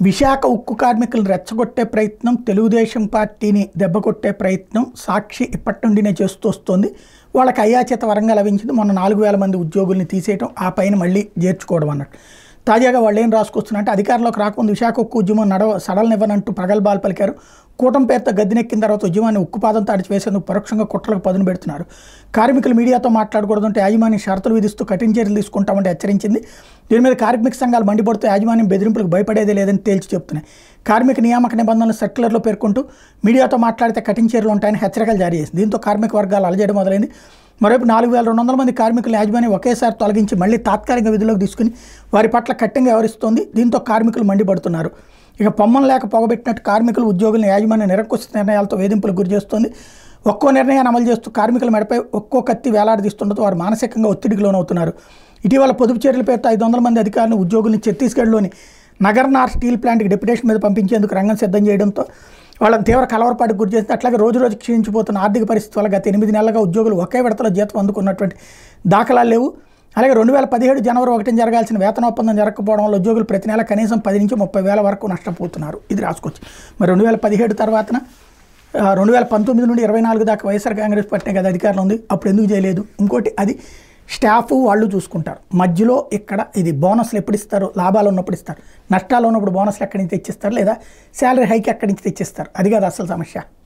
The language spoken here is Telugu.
విశాఖ ఉక్కు కార్మికులను రెచ్చగొట్టే ప్రయత్నం తెలుగుదేశం పార్టీని దెబ్బకొట్టే ప్రయత్నం సాక్షి ఇప్పటి నుండినే చేస్తూ వస్తోంది వాళ్ళకి అయాచేత వరంగా లభించింది మొన్న నాలుగు వేల మంది ఉద్యోగుల్ని తీసేయటం ఆ పైన మళ్ళీ చేర్చుకోవడం అన్నట్టు తాజాగా వాళ్ళు ఏం రాసుకొస్తున్నారంటే అధికారంలోకి రాకముందు విశాఖ ఉక్కు ఉద్యమం నడవ సడలనివ్వనంటూ ప్రగల్భాలు పలికారు కూటమి పేరుతో గద్దెనెక్కిన తర్వాత ఉద్యమాన్ని ఉక్కుపాదంతో అడిచివేసేందుకు పరోక్షంగా కుట్రలకు పదును పెడుతున్నారు కార్మికులు మీడియాతో మాట్లాడకూడదంటే యాజమాన్యం షరతులు విధిస్తూ కఠిన చర్యలు తీసుకుంటామంటే హెచ్చరించింది దీని మీద కార్మిక సంఘాలు మండిపడుతూ యాజమాన్యం బెదిరింపులకు భయపడేదే లేదని తేల్చి చెప్తున్నాయి కార్మిక నియామక నిబంధనలు సర్క్యులర్లో పేర్కొంటూ మీడియాతో మాట్లాడితే కఠిన చర్యలు ఉంటాయని హెచ్చరికలు జారీ చేసింది దీంతో కార్మిక వర్గాలు అలజడి మొదలైంది మరోవైపు నాలుగు వేల రెండు వందల మంది కార్మికుల యాజమాన్యం ఒకేసారి తొలగించి మళ్ళీ తాత్కాలిక విధుల్లోకి తీసుకుని వారి పట్ల కఠినంగా వ్యవహరిస్తోంది దీంతో కార్మికులు మండిపడుతున్నారు ఇక పొమ్మం లేక పొగబెట్టినట్టు కార్మికులు ఉద్యోగులను యాజమాన్యం నిరంకుశ నిర్ణయాలతో వేధింపులకు గురి చేస్తోంది ఒక్కో నిర్ణయాన్ని అమలు చేస్తూ కార్మికుల మెడపై ఒక్కో కత్తి వేలాడదీస్తుండటంతో వారు మానసికంగా ఒత్తిడికి లోనవుతున్నారు ఇటీవల పొదుపు చర్యల పేరుతో ఐదు వందల మంది అధికారులను ఉద్యోగుల్ని ఛత్తీస్గఢ్లోని నగర్నార్ స్టీల్ ప్లాంట్కి డెప్యుటేషన్ మీద పంపించేందుకు రంగం సిద్ధం చేయడంతో వాళ్ళని తీవ్ర కలవరపాటుకు గురి చేసింది అట్లాగే రోజు రోజు క్షీణించిపోతున్న ఆర్థిక పరిస్థితి వల్ల గత ఎనిమిది నెలలుగా ఉద్యోగులు ఒకే విడతలో జీతం అందుకున్నటువంటి దాఖలాలు లేవు అలాగే రెండు వేల పదిహేడు జనవరి ఒకటిన జరగాల్సిన వేతన ఒప్పందం జరగకపోవడం వల్ల ఉద్యోగులు ప్రతి నెల కనీసం పది నుంచి ముప్పై వేల వరకు నష్టపోతున్నారు ఇది రాసుకోవచ్చు మరి రెండు వేల పదిహేడు తర్వాతన ఆ, రెండు వేల పంతొమ్మిది నుండి ఇరవై నాలుగు దాకా వైఎస్ఆర్ కాంగ్రెస్ పార్టీ కదా అధికారంలో ఉంది అప్పుడు ఎందుకు చేయలేదు ఇంకోటి అది స్టాఫ్ వాళ్ళు చూసుకుంటారు మధ్యలో ఇక్కడ ఇది బోనస్లు ఎప్పుడు ఇస్తారు లాభాలు ఉన్నప్పుడు ఇస్తారు నష్టాలు ఉన్నప్పుడు బోనస్లు ఎక్కడి నుంచి తెచ్చిస్తారు లేదా శాలరీ హైక్ ఎక్కడి నుంచి తెచ్చిస్తారు అది కాదు అసలు సమస్య